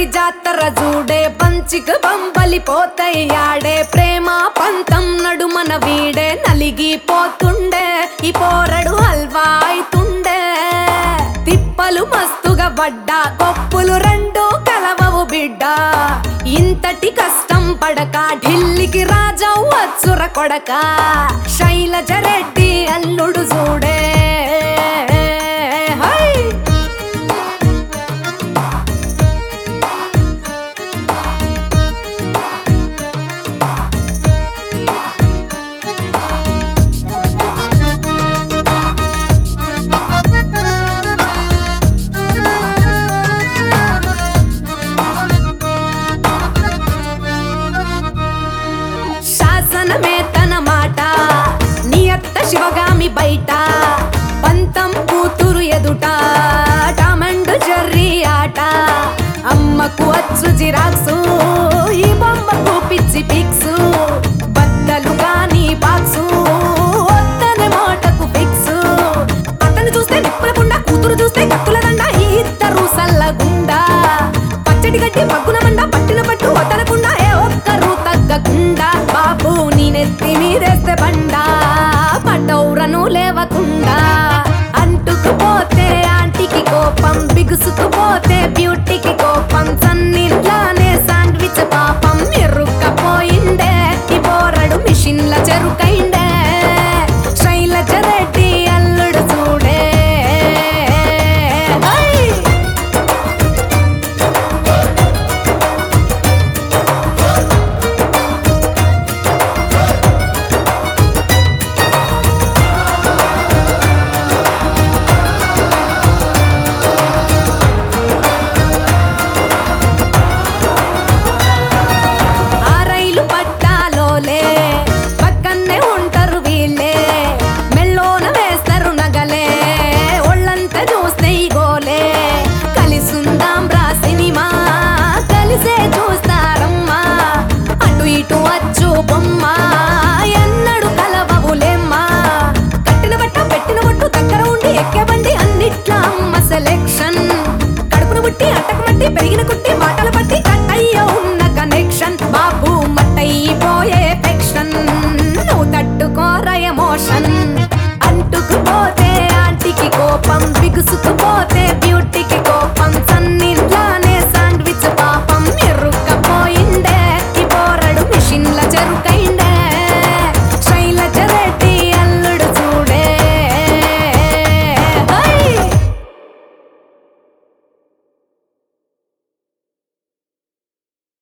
బండి జాతర చూడే పంచిక బంబలి పోతయ్యాడే ప్రేమ పంతం నడుమన వీడే నలిగిపోతుండే ఈ పోరడు హల్వా అయితుండే తిప్పలు మస్తుగా పడ్డా కొప్పులు రెండు కలవవు బిడ్డ ఇంతటి కష్టం పడక ఢిల్లీకి రాజా వచ్చుర కొడక శైలజ రెడ్డి అల్లుడు చూడే హై! శాసనమే తన మాట నియత్త శివగామి బయట పంతం కూతురు ఎదుట టామండ్ జర్రీ ఆట అమ్మకు అచ్చు జిరాక్సు ఈ బొమ్మకు పిచ్చి పిక్సు బద్దలు గాని బాక్సు వద్దనే మాటకు ఫిక్సు అతను చూస్తే నిప్పుల పుండ కూతురు చూస్తే కత్తుల దండ ఈ ఇద్దరు సల్లగుండా పచ్చడి గడ్డి పగ్గున మండ పట్టిన పట్టు వదలకుండా ఏ ఒక్కరు తగ్గకుండా బాబు నీ నెత్తి మీదేస్తే బండ పటౌరను లేవకుండా అంటుకుపోతే ఆంటీకి కోపం బిగుసుకుపోతే